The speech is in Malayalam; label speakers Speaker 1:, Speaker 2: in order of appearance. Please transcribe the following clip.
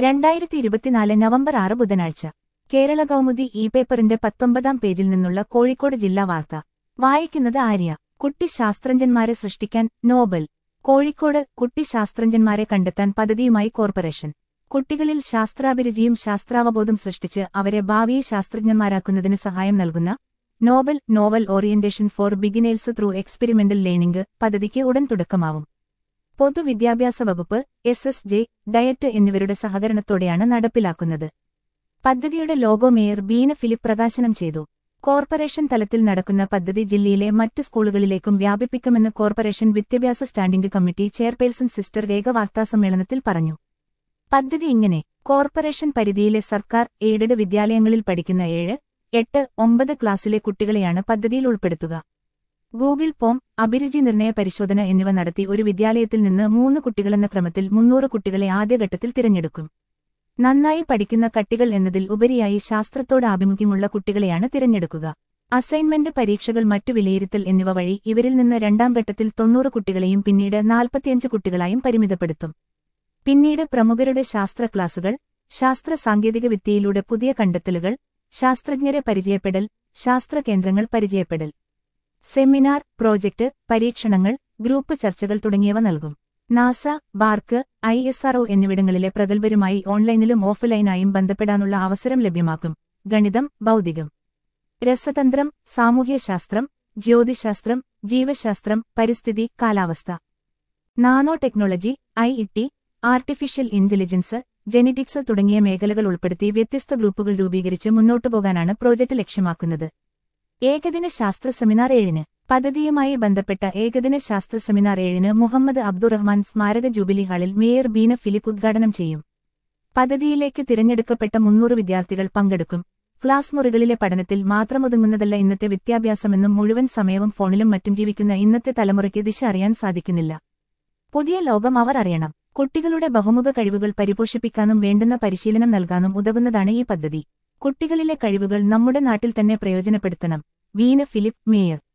Speaker 1: രണ്ടായിരത്തി ഇരുപത്തിനാല് നവംബർ ആറ് ബുധനാഴ്ച കേരള കൗമുദി ഇ പേപ്പറിന്റെ പത്തൊമ്പതാം പേജിൽ നിന്നുള്ള കോഴിക്കോട് ജില്ലാ വാർത്ത വായിക്കുന്നത് ആര്യ കുട്ടി ശാസ്ത്രജ്ഞന്മാരെ സൃഷ്ടിക്കാൻ നോബൽ കോഴിക്കോട് കുട്ടി ശാസ്ത്രജ്ഞന്മാരെ കണ്ടെത്താൻ പദ്ധതിയുമായി കോർപ്പറേഷൻ കുട്ടികളിൽ ശാസ്ത്രാഭിരുചിയും ശാസ്ത്രാവബോധം സൃഷ്ടിച്ച് അവരെ ഭാവിയെ ശാസ്ത്രജ്ഞന്മാരാക്കുന്നതിന് സഹായം നൽകുന്ന Nobel novel orientation for beginners through experimental learning പദ്ധതിക്ക് ഉടൻ തുടക്കമാവും പൊതുവിദ്യാഭ്യാസ വകുപ്പ് എസ് എസ് ജെ ഡയറ്റ് എന്നിവരുടെ സഹകരണത്തോടെയാണ് നടപ്പിലാക്കുന്നത് പദ്ധതിയുടെ ലോഗോ മേയർ ബീന ഫിലിപ്പ് പ്രകാശനം ചെയ്തു കോർപ്പറേഷൻ തലത്തിൽ നടക്കുന്ന പദ്ധതി ജില്ലയിലെ മറ്റ് സ്കൂളുകളിലേക്കും വ്യാപിപ്പിക്കുമെന്ന് കോർപ്പറേഷൻ വിദ്യാഭ്യാസ standing committee chairperson sister Rekha വാർത്താസമ്മേളനത്തിൽ പറഞ്ഞു പദ്ധതി ഇങ്ങനെ കോർപ്പറേഷൻ പരിധിയിലെ സർക്കാർ എയ്ഡഡ് വിദ്യാലയങ്ങളിൽ പഠിക്കുന്ന ഏഴ് എട്ട് ഒമ്പത് ക്ലാസ്സിലെ കുട്ടികളെയാണ് പദ്ധതിയിൽ ഉൾപ്പെടുത്തുക ഗൂഗിൾ ഫോം അഭിരുചി നിർണയ പരിശോധന എന്നിവ നടത്തി ഒരു വിദ്യാലയത്തിൽ നിന്ന് മൂന്ന് കുട്ടികളെന്ന ക്രമത്തിൽ മുന്നൂറ് കുട്ടികളെ ആദ്യഘട്ടത്തിൽ തിരഞ്ഞെടുക്കും നന്നായി പഠിക്കുന്ന കട്ടികൾ എന്നതിൽ ഉപരിയായി ശാസ്ത്രത്തോട് ആഭിമുഖ്യമുള്ള കുട്ടികളെയാണ് തിരഞ്ഞെടുക്കുക അസൈൻമെന്റ് പരീക്ഷകൾ മറ്റു വിലയിരുത്തൽ എന്നിവ വഴി ഇവരിൽ നിന്ന് രണ്ടാം ഘട്ടത്തിൽ തൊണ്ണൂറ് കുട്ടികളെയും പിന്നീട് നാൽപ്പത്തിയഞ്ച് കുട്ടികളായും പരിമിതപ്പെടുത്തും പിന്നീട് പ്രമുഖരുടെ ശാസ്ത്ര ക്ലാസുകൾ ശാസ്ത്ര സാങ്കേതിക വിദ്യയിലൂടെ പുതിയ കണ്ടെത്തലുകൾ ശാസ്ത്രജ്ഞരെ പരിചയപ്പെടൽ ശാസ്ത്ര കേന്ദ്രങ്ങൾ പരിചയപ്പെടൽ സെമിനാർ പ്രോജക്ട് പരീക്ഷണങ്ങൾ ഗ്രൂപ്പ് ചർച്ചകൾ തുടങ്ങിയവ നൽകും NASA BARC I S RO എന്നിവിടങ്ങളിലെ പ്രഗത്ഭരുമായി ഓൺലൈനിലും ഓഫ്ലൈനായും ബന്ധപ്പെടാനുള്ള അവസരം ലഭ്യമാക്കും ഗണിതം ഭൗതികം രസതന്ത്രം സാമൂഹ്യശാസ്ത്രം ജ്യോതിശാസ്ത്രം ജീവശാസ്ത്രം പരിസ്ഥിതി കാലാവസ്ഥ nano technology I E artificial intelligence genetics തുടങ്ങിയ മേഖലകൾ ഉൾപ്പെടുത്തി വ്യത്യസ്ത ഗ്രൂപ്പുകൾ രൂപീകരിച്ച് മുന്നോട്ടു പോകാനാണ് പ്രോജക്ട് ലക്ഷ്യമാക്കുന്നത് ഏകദിന ശാസ്ത്ര സെമിനാർ ഏഴിന് പദ്ധതിയുമായി ബന്ധപ്പെട്ട ഏകദിന ശാസ്ത്ര സെമിനാർ ഏഴിന് മുഹമ്മദ് അബ്ദുറഹ്മാൻ സ്മാരക ജൂബിലി ഹാളിൽ മേയർ ബീന ഫിലിപ്പ് ഉദ്ഘാടനം ചെയ്യും പദ്ധതിയിലേക്ക് തിരഞ്ഞെടുക്കപ്പെട്ട മുന്നൂറ് വിദ്യാർത്ഥികൾ പങ്കെടുക്കും ക്ലാസ് മുറികളിലെ പഠനത്തിൽ മാത്രമൊതുങ്ങുന്നതല്ല ഇന്നത്തെ വിദ്യാഭ്യാസമെന്നും മുഴുവൻ സമയവും ഫോണിലും മറ്റും ജീവിക്കുന്ന ഇന്നത്തെ തലമുറയ്ക്ക് ദിശ അറിയാൻ സാധിക്കുന്നില്ല പുതിയ ലോകം അവർ അറിയണം കുട്ടികളുടെ ബഹുമുഖ കഴിവുകൾ പരിപോഷിപ്പിക്കാനും വേണ്ടുന്ന പരിശീലനം നൽകാനും ഉതകുന്നതാണ് ഈ പദ്ധതി കുട്ടികളിലെ കഴിവുകൾ നമ്മുടെ നാട്ടിൽ തന്നെ പ്രയോജനപ്പെടുത്തണം വീന ഫിലിപ്പ് മേയർ